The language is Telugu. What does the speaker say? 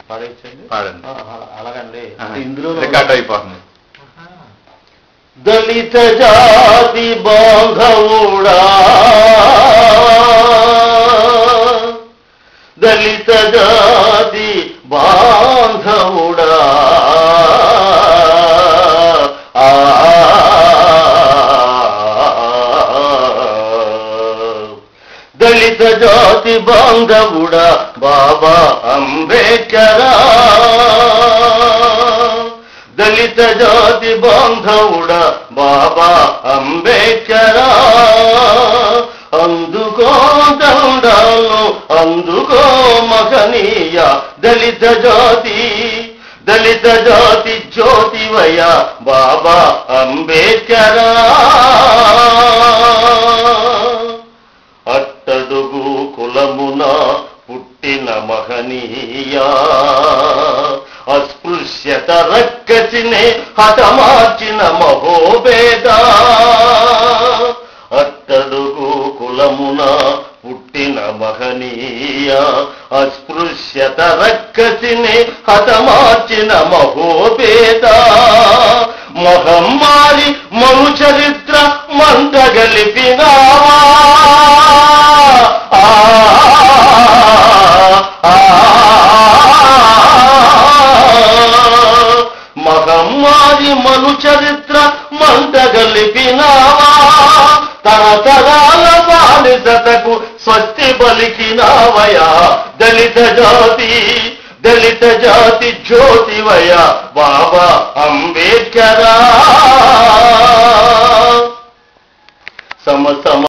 పాడేయచ్చండి పాడండి. ఆహా, అలాగండి ఆహా. ఇందులో రికార్డ్ అయిపోతుంది దళిత జాతి బాంధవుడా దళిత జాతి బాంధవుడా ఆ దళిత జాతి బాంధవుడా బాబా అంబేద్కరా దళిత జాతి బాంధవుడా బాబా అంబేద్కరా అందుకో దండాలను అందుకో మగనీయ దళిత జాతి దళిత జాతి జ్యోతివయ బాబా అంబేద్కరా అట్టడుగు కులమున పుట్టిన మహనీయ అస్పృశ్యత రక్కసినే హతమార్చిన మహోబేద అట్టడుగు కులమున పుట్టిన మహనీయ అస్పృశ్యత రక్కసినే హతమార్చిన మహోబేద మహమ్మారి మను చరిత్ర మంట గలిపినావా ఆ, ఆ, మహమ్మారి మను చరిత్ర మంట గలిపినావా తరతరాల బానిసతకు స్వస్తి పలికినావయా దళిత జాతి దళిత జాతి జ్యోతివయ బాబా అంబేద్కరా సమ సమ